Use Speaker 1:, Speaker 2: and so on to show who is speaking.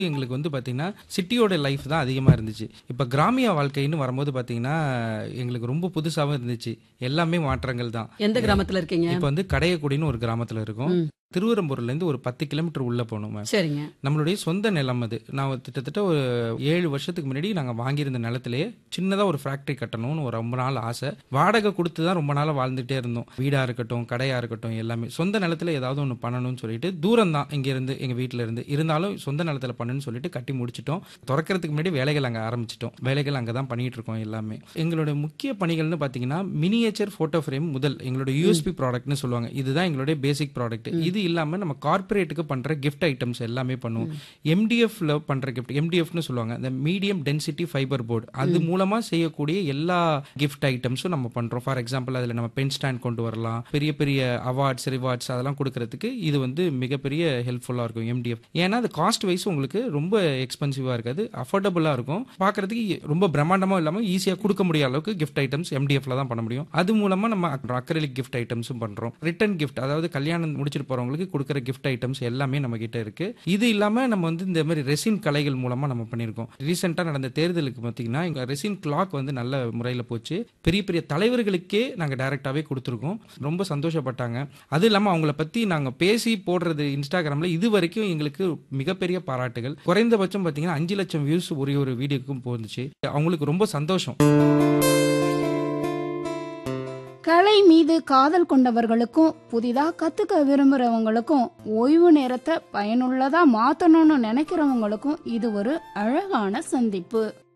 Speaker 1: எங்களுக்கு வந்து பார்த்தீங்கன்னா சிட்டியோட லைஃப் தான் அதிகமாக இருந்துச்சு இப்போ கிராமிய வாழ்க்கைன்னு வரும்போது பார்த்தீங்கன்னா எங்களுக்கு ரொம்ப புதுசாகவும் இருந்துச்சு எல்லாமே மாற்றங்கள் தான்
Speaker 2: எந்த கிராமத்துல இருக்கீங்க
Speaker 1: இப்போ வந்து கடையக்குடின்னு ஒரு கிராமத்தில் இருக்கும் திருவரம்பூர்லேருந்து ஒரு பத்து கிலோமீட்டர் உள்ளே போகணும் மேம்
Speaker 2: சரிங்க
Speaker 1: நம்மளுடைய சொந்த நிலம் அது நான் கிட்டத்தட்ட ஒரு ஏழு வருஷத்துக்கு முன்னாடி நாங்கள் வாங்கியிருந்த நிலத்திலேயே சின்னதாக ஒரு ஃபேக்ட்ரி கட்டணும்னு ஒரு ரொம்ப நாள் ஆசை வாடகை கொடுத்து தான் ரொம்ப நாளாக வாழ்ந்துட்டே இருந்தோம் வீடாக இருக்கட்டும் கடையாக இருக்கட்டும் எல்லாமே சொந்த நிலத்தில் ஏதாவது ஒன்று பண்ணணும்னு சொல்லிட்டு தூரம் தான் இங்கேருந்து எங்கள் வீட்டில் இருந்து இருந்தாலும் சொந்த நிலத்தில் பண்ணணும்னு சொல்லிட்டு கட்டி முடிச்சிட்டோம் திறக்கிறதுக்கு முன்னாடி வேலைகள் அங்கே ஆரம்பிச்சிட்டோம் வேலைகள் அங்கே தான் பண்ணிட்டு இருக்கோம் எல்லாமே எங்களுடைய முக்கிய பணிகள்னு பார்த்தீங்கன்னா மினியேச்சர் ஃபோட்டோ ஃப்ரேம் முதல் எங்களோட யூஎஸ்பி ப்ராடக்ட்னு சொல்லுவாங்க இதுதான் எங்களுடைய பேசிக் ப்ராடக்ட் இது இல்லாமல் நம்ம கார்ப்பரேட்டுக்கு பண்ணுற கிஃப்ட் ஐட்டம்ஸ் எல்லாமே பண்ணுவோம் எம்டிஎஃப்ல பண்ணுற கிஃப்ட் எம்டிஎஃப்னு சொல்லுவாங்க இந்த மீடியம் டென்சிட்டி ஃபைபர் போர்டு அது மூலமாக செய்யக்கூடிய எல்லா கிஃப்ட் ஐட்டம்ஸும் நம்ம பண்ணுறோம் ஃபார் எக்ஸாம்பிள் அதில் நம்ம பென் ஸ்டாண்ட் கொண்டு வரலாம் பெரிய பெரிய அவார்ட்ஸ் ரிவார்ட்ஸ் அதெல்லாம் கொடுக்கறதுக்கு இது வந்து மிகப்பெரிய ஹெல்ப்ஃபுல்லாக இருக்கும் எம்டிஎஃப் ஏன்னா அது காஸ்ட் வைஸ் உங்களுக்கு ரொம்ப எக்ஸ்பென்சிவாக இருக்காது அஃபோர்டபுளாக இருக்கும் பார்க்கறதுக்கு ரொம்ப பிரம்மாண்டமாக இல்லாமல் ஈஸியாக கொடுக்க முடியாத அளவுக்கு கிஃப்ட் ஐட்டம்ஸ் எம்டிஎஃப்ல தான் பண்ண முடியும் அது மூலமாக நம்ம அக்ரலிக் கிஃப்ட் ஐட்டம்ஸும் பண்ணுறோம் ரிட்டன் கிஃப்ட் அதாவது கல்யாணம் முடிச்சிட்டு போகிறவங்களுக்கு கொடுக்குற கிஃப்ட் ஐட்டம்ஸ் எல்லாமே நம்ம கிட்ட இருக்கு இது இல்லாமல் நம்ம வந்து இந்த மாதிரி ரெசின் கலைகள் மூலமாக நம்ம பண்ணியிருக்கோம் ரீசெண்டாக நடந்த தேர்தலுக்கு பார்த்தீங்கன்னா எங்கள் ரெசின் கிளாக் வந்து நல்ல முறையில் போச்சு பெரிய பெரிய தலைவர்களுக்கே நாங்கள் டைரெக்டாகவே கொடுத்துருக்கோம் ரொம்ப சந்தோஷப்பட்டாங்க அது இல்லாமல் அவங்கள பற்றி நாங்கள் பேசி போடுறது இன்ஸ்டாகிராமில் இது வரைக்கும் எங்களுக்கு மிகப்பெரிய பாராட்டுகள் குறைந்தபட்சம் பார்த்தீங்கன்னா அஞ்சு லட்சம் வியூஸ் ஒரே ஒரு வீடியோக்கும் போந்துச்சு அவங்களுக்கு ரொம்ப சந்தோஷம்
Speaker 3: கலை மீது காதல் கொண்டவர்களுக்கும் புதிதா கத்துக்க விரும்புறவங்களுக்கும் ஓய்வு நேரத்தை பயனுள்ளதா மாத்தணும்னு நினைக்கிறவங்களுக்கும் இது ஒரு அழகான சந்திப்பு